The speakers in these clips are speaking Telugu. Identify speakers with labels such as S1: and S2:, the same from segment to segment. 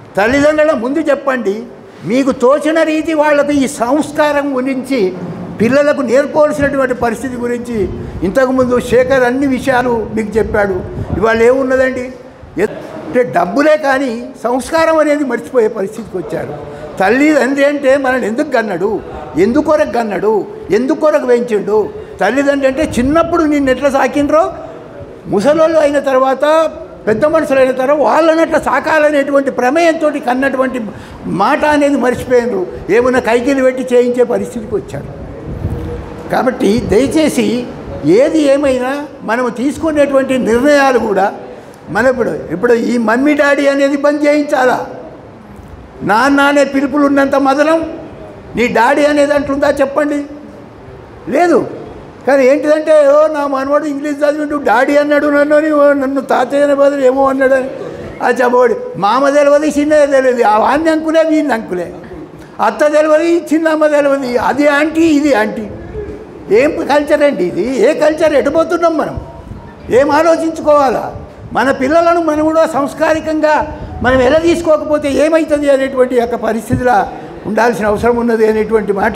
S1: తల్లిదండ్రుల ముందు చెప్పండి మీకు తోచిన రీతి వాళ్ళకు ఈ సంస్కారం గురించి పిల్లలకు నేర్పవలసినటువంటి పరిస్థితి గురించి ఇంతకుముందు శేఖర్ అన్ని విషయాలు మీకు చెప్పాడు ఇవాళ ఏమున్నదండి ఎ- అంటే డబ్బులే కానీ సంస్కారం అనేది మర్చిపోయే పరిస్థితికి వచ్చారు తల్లి తండ్రి అంటే మనల్ని ఎందుకు కన్నాడు ఎందుకొరకు కన్నాడు ఎందుకొరకు పెంచిండు తల్లిదండ్రి అంటే చిన్నప్పుడు నిన్ను ఎట్లా సాకిండ్రో ముసలోళ్ళు అయిన తర్వాత పెద్ద మనుషులు అయిన తర్వాత వాళ్ళని అట్లా సాకాలనేటువంటి ప్రమేయంతో కన్నటువంటి మాట అనేది మర్చిపోయినరు ఏమైనా కైకిలు పెట్టి చేయించే పరిస్థితికి వచ్చారు కాబట్టి దయచేసి ఏది ఏమైనా మనము తీసుకునేటువంటి నిర్ణయాలు కూడా మన ఇప్పుడు ఇప్పుడు ఈ మమ్మీ డాడీ అనేది బంద్ చేయించాలా నాన్న అనే పిలుపులు ఉన్నంత మధురం నీ డాడీ అనేది అంటుందా చెప్పండి లేదు కానీ ఏంటిదంటే ఓ నా మనవాడు ఇంగ్లీష్ చదివిండు డాడీ అన్నాడు నన్ను అని, ఓ నన్ను తాతయ్య అనే బదులు ఏమో అన్నాడని ఆ చెప్పబడి మామ తెలియదు చిన్నది తెలియదు ఆ వాడిని అంకులే వీడిని అంకులే అత్త తెలియదు చిన్నమ్మ తెలియదు అది ఆంటీ ఇది ఆంటీ ఏం కల్చర్ అండి ఇది ఏ కల్చర్ ఎటుపోతున్నాం మనం ఏం ఆలోచించుకోవాలా మన పిల్లలను మనం కూడా సంస్కారికంగా మనం ఎలా తీసుకోకపోతే ఏమవుతుంది అనేటువంటి యొక్క పరిస్థితిలో ఉండాల్సిన అవసరం ఉన్నది అనేటువంటి మాట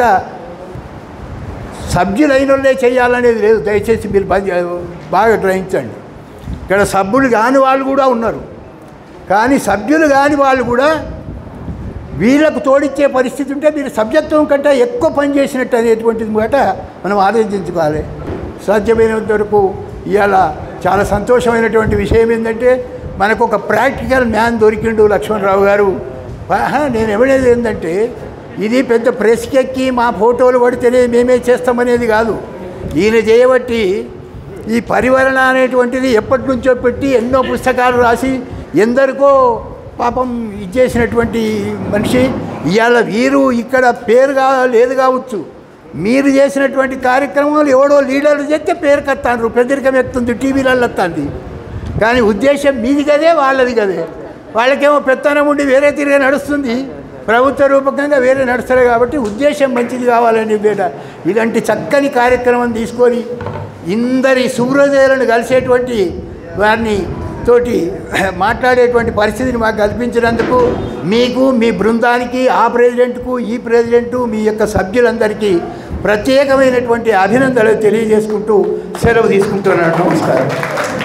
S1: సభ్యులైన వాళ్ళే చేయాలనేది లేదు దయచేసి మీరు పని చే- బాగా గ్రహించండి ఇక్కడ సభ్యులు కాని వాళ్ళు కూడా ఉన్నారు కానీ సభ్యులు కాని వాళ్ళు కూడా వీళ్ళకు తోడిచ్చే పరిస్థితి ఉంటే మీరు సభ్యత్వం కంటే ఎక్కువ పని చేసినట్టు అనేటువంటిది మాట మనం ఆలోచించుకోవాలి సాధ్యమైనంత వరకు ఇవాళ చాలా సంతోషమైనటువంటి విషయం ఏంటంటే మనకు ఒక ప్రాక్టికల్ మ్యాన్ దొరికిండు లక్ష్మణరావు గారు ఆహా, నేను ఎవడేది ఏంటంటే ఇది పెద్ద ప్రెస్కి ఎక్కి మా ఫోటోలు పడితేనే మేమే చేస్తామనేది కాదు ఈయన చేయబట్టి ఈ పరివరణ అనేటువంటిది ఎప్పటి నుంచో పెట్టి ఎన్నో పుస్తకాలు రాసి ఎందరికో పాపం ఇచ్చేసినటువంటి మనిషి ఇవాళ వీరు ఇక్కడ పేరుగా లేదు కావచ్చు మీరు చేసినటువంటి కార్యక్రమాలు ఎవడో లీడర్లు చేస్తే పేరు కత్తాండ్రు పెద్దరికం ఎక్కుతుంది టీవీలలో వస్తుంది కానీ ఉద్దేశం మీది కదే వాళ్ళది కదే వాళ్ళకేమో పెత్తనం ఉండి వేరే తిరిగి నడుస్తుంది ప్రభుత్వ రూపకంగా వేరే నడుస్తారు కాబట్టి ఉద్దేశం మంచిది కావాలని బేట ఇలాంటి చక్కని కార్యక్రమం తీసుకొని ఇందరి సుహృదయాలను కలిసేటువంటి వారిని తోటి మాట్లాడేటువంటి పరిస్థితిని మాకు కల్పించినందుకు మీకు మీ బృందానికి ఆ ప్రెసిడెంట్కు ఈ ప్రెసిడెంటు మీ యొక్క సభ్యులందరికీ ప్రత్యేకమైనటువంటి అభినందనలు తెలియజేసుకుంటూ సెలవు తీసుకుంటున్నాను నమస్కారం